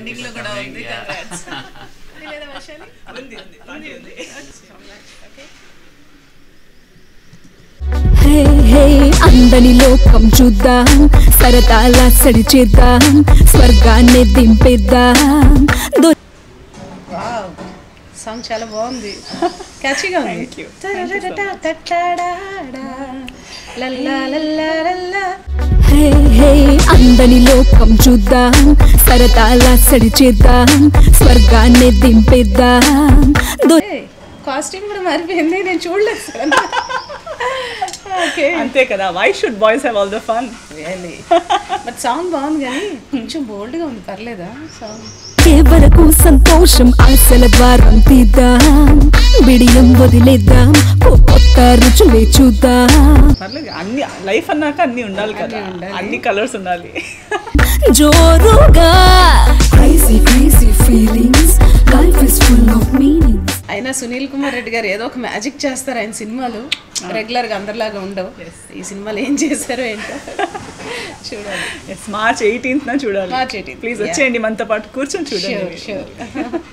Trending లో కూడా ఉంది Yeah. Congrats. ఉంది లేదా వైశాలి ఉంది ఉంది పార్టీ ఉంది ఓకే హే హే అందని లోకం చూద్దాం సరదాల సడి చేద్దాం స్వర్గాన్ని దింపేద్దాం దో- వావ్ సాంగ్ చాలా బాగుంది క్యాచీగా ఉంది Thank you. Thank you so much. తట్టడాడా, లల్లా లల్లా లల్లా. హే హే అందని లోకం చూద్దాం సరదాల సడి చేద్దాం స్వర్గాన్ని దింపేద్దాం దో- ఏయ్, కాస్ట్యూమ్ కూడా మారిపోయింది నేను చూడలేదు సార్ ఓకే అంతే కదా why should boys have all the fun really but song బాగుంది కానీ కొంచెం బోల్డ్గా ఉంది పర్లేదా సాంగ్ ఏ వరకు సంతోషం ఆశల ద్వారం తీద్దాం బిడియం వదిలేద్దాం ఓ కొత్త రుచులే చూద్దాం పర్లేదు అన్ని లైఫ్ అన్నాక అన్ని ఉండాలి కదా అన్నీ ఉండాలి. అన్ని కలర్స్ ఉండాలి జోరుగా crazy crazy feelings life is full of meanings అయినా సునీల్ కుమార్ రెడ్డి గారు ఏదో ఒక మ్యాజిక్ చేస్తారు ఆయన సినిమాలు రెగ్యులర్గా అందరిలాగా ఉండవు ఈ సినిమాలు ఏం చేశారో ఏంటో చూడాలి ఎస్ మార్చ్ ఎయిటీన్త్ నా చూడాలి March 18th, ప్లీజ్ yeah. వచ్చేయండి మనతో పాటు కూర్చొని షూర్ చూడండి షూర్